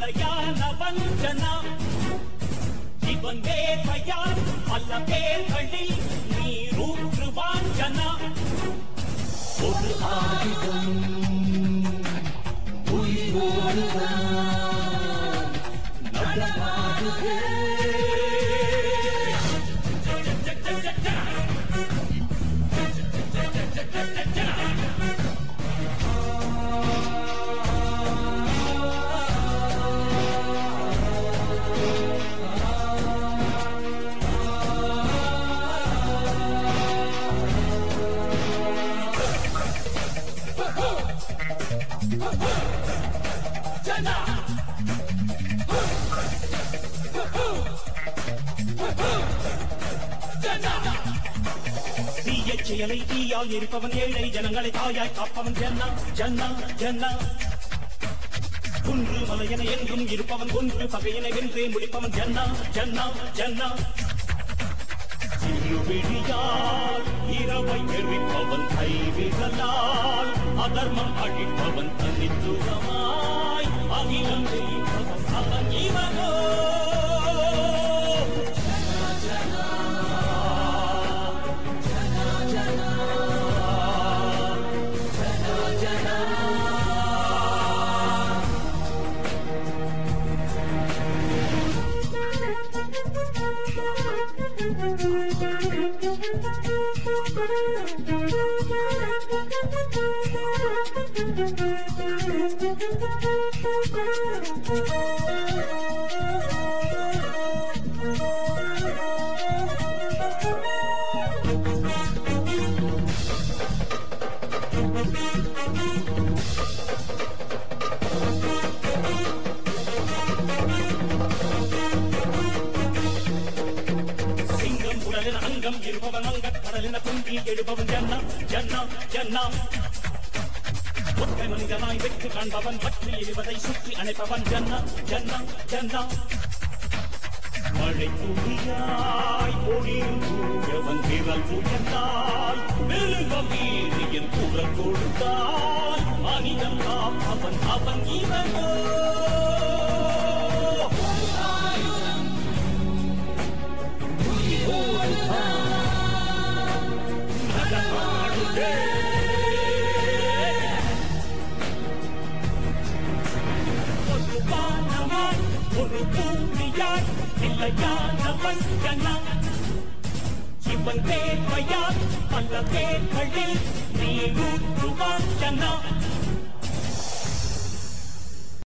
நிலையான வஞ்சனா இவன் வேர்வையால் பல பேர்களில் நீரூற்று வாஞ்சனா ஒரு ஆயுதம் உயிரோடுதான் நடமாடுதே தீயச் செயலை தீயால் எரிப்பவன் ஏழை ஜனங்களை தாயாய் காப்பவன் ஜன்னா ஜன்னா ஜன்னா குன்று மலையென என்றும் இருப்பவன் ஒன்று பகையினை வென்றே முடிப்பவன் ஜன்னா ஜன்னா ஜன்னா இருவிழியால் இரவை எரிப்பவன் கைவிரலால் அதர்மம் அழிப்பவன் தனித்துவமாய் அகிலம் ஜெயிப்பவன் அவன் இவனோ சிங்கம் உடலின் அங்கம் இருப்பவன் அங்கக் கடலின பொங்கி எழுபவன் ஜன்னா ஜன்னா ஜன்னா ஒற்றை மனிதனாய் வெற்றி காண்பவன் பற்றி எரிவதை சுற்றி அணைப்பவன் ஜன்னா ஜன்னா ஜன்னா மழை துளியாய் ஒளியும் தூயவன் விரல் உயர்ந்தாய் மெழுகம் வீரியின் குரல் கொடுத்தாய் மனிதன் காப்பவன் அவன் இவனோ நடமாடுதே ஒரு வானமாய் ஒரு பூமியாய் இல்லையான வஞ்சனா இவன் தேவையால் பல பேர்களில் நீ ஊற்றுவான் ஜனா